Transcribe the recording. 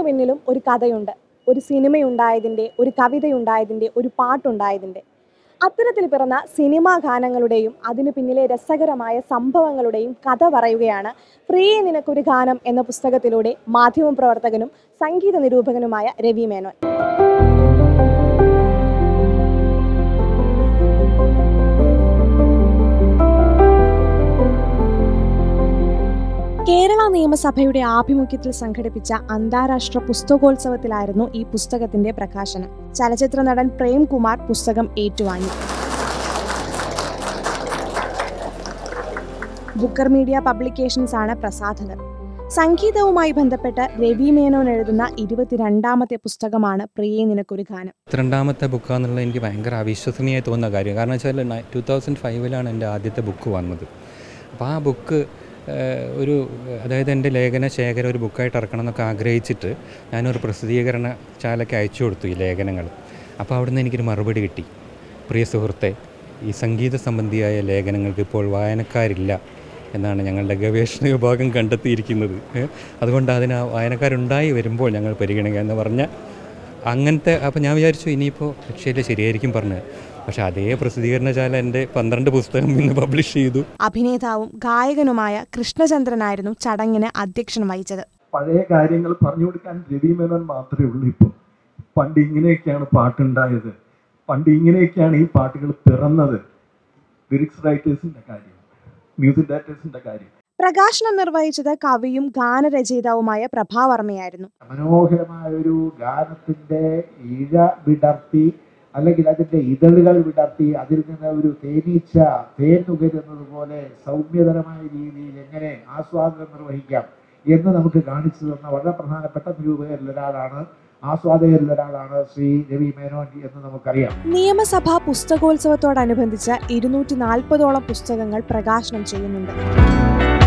പിന്നിലും ഒരു കഥയുണ്ട് ഒരു സിനിമയുണ്ടായതിൻ്റെ ഒരു കവിതയുണ്ടായതിൻ്റെ ഒരു പാട്ടുണ്ടായതിൻ്റെ അത്തരത്തിൽ പിറന്ന സിനിമാ ഗാനങ്ങളുടെയും അതിനു പിന്നിലെ രസകരമായ സംഭവങ്ങളുടെയും കഥ പറയുകയാണ് പ്രിയ നിനക്കൊരു ഗാനം എന്ന പുസ്തകത്തിലൂടെ മാധ്യമപ്രവർത്തകനും സംഗീത നിരൂപകനുമായ രവി മേനോൻ കേരള നിയമസഭയുടെ ആഭിമുഖ്യത്തിൽ സംഘടിപ്പിച്ച അന്താരാഷ്ട്ര പുസ്തകോത്സവത്തിലായിരുന്നു ഈ പുസ്തകത്തിന്റെ പ്രകാശനം ചലച്ചിത്ര നടൻ പ്രേംകുമാർ പുസ്തകം ഏറ്റുവാങ്ങി ബുക്കർ മീഡിയ പബ്ലിക്കേഷൻസ് ആണ് പ്രസാധകർ സംഗീതവുമായി ബന്ധപ്പെട്ട് രവി മേനോൻ എഴുതുന്ന ഇരുപത്തിരണ്ടാമത്തെ പുസ്തകമാണ് പ്രിയേ നിനക്കൊരു ഗാനം രണ്ടാമത്തെ ബുക്കാന്നുള്ളത് എനിക്ക് ഭയങ്കര അവിശ്വസനീയമായി തോന്നുന്ന കാര്യം കാരണം വെച്ചാൽ ടു തൗസൻഡ് ഫൈവിലാണ് എൻ്റെ ആദ്യത്തെ ബുക്ക് വന്നത് അപ്പോൾ ആ ബുക്ക് ഒരു അതായത് എൻ്റെ ലേഖന ശേഖരം ഒരു ബുക്കായിട്ട് ഇറക്കണം എന്നൊക്കെ ആഗ്രഹിച്ചിട്ട് ഞാനൊരു പ്രസിദ്ധീകരണ ശാലയ്ക്ക് അയച്ചു കൊടുത്തു ഈ ലേഖനങ്ങൾ അപ്പോൾ അവിടുന്ന് എനിക്കൊരു മറുപടി കിട്ടി പ്രിയ സുഹൃത്തെ ഈ സംഗീത സംബന്ധിയായ ലേഖനങ്ങൾക്ക് ഇപ്പോൾ വായനക്കാരില്ല എന്നാണ് ഞങ്ങളുടെ ഗവേഷണ വിഭാഗം കണ്ടെത്തിയിരിക്കുന്നത് ഏ, അതുകൊണ്ട് അതിന് ആ വായനക്കാരുണ്ടായി വരുമ്പോൾ ഞങ്ങൾ പരിഗണിക്കുക എന്ന് പറഞ്ഞ അങ്ങനത്തെ അപ്പോൾ ഞാൻ വിചാരിച്ചു ഇനിയിപ്പോൾ രക്ഷയില്ല ശരിയായിരിക്കും പറഞ്ഞത് പക്ഷേ അതേ പ്രസിദ്ധീകരണശാല എൻ്റെ പന്ത്രണ്ട് പുസ്തകം ഇന്ന് പബ്ലിഷ് ചെയ്തു അഭിനേതാവും ഗായകനുമായ കൃഷ്ണചന്ദ്രനായിരുന്നു ചടങ്ങിന് അധ്യക്ഷൻ വഹിച്ചത് പഴയ കാര്യങ്ങൾ പറഞ്ഞു കൊടുക്കാൻ രവി മേനോൻ മാത്രമേ ഉള്ളൂ ഇപ്പോൾ പണ്ട് ഇങ്ങനെയൊക്കെയാണ് പാട്ടുണ്ടായത് പണ്ട് ഇങ്ങനെയൊക്കെയാണ് ഈ പാട്ടുകൾ പിറന്നത് ലിറിക്സ് റൈറ്റേഴ്സിന്റെ കാര്യം മ്യൂസിക് ഡയറക്ടേഴ്സിന്റെ കാര്യം പ്രകാശനം നിർവഹിച്ചത് കവിയും ഗാനരചയിതാവുമായ പ്രഭാവർമ്മയായിരുന്നു മനോഹരമായ ഒരു ഗാനത്തിന്റെ ഇഴ വിടർത്തി അല്ലെങ്കിൽ അതിന്റെ ഇതളുകൾ വിടർത്തി അതിൽ നിന്ന് ഒരു തേനീച്ച തേൻ നുകരുന്നത് പോലെ സൗമ്യതരമായ രീതിയിൽ എങ്ങനെ ആസ്വാദനം നിർവഹിക്കാം എന്ന് നമുക്ക് കാണിച്ചു തന്ന വളരെ പ്രധാനപ്പെട്ട നിരൂപകരിൽ ഒരാളാണ് ആസ്വാദകരിൽ ഒരാളാണ് ശ്രീ രവി മേനോൻ എന്ന് നമുക്കറിയാം നിയമസഭാ പുസ്തകോത്സവത്തോടനുബന്ധിച്ച് ഇരുന്നൂറ്റി നാൽപ്പതോളം പുസ്തകങ്ങൾ പ്രകാശനം ചെയ്യുന്നുണ്ട്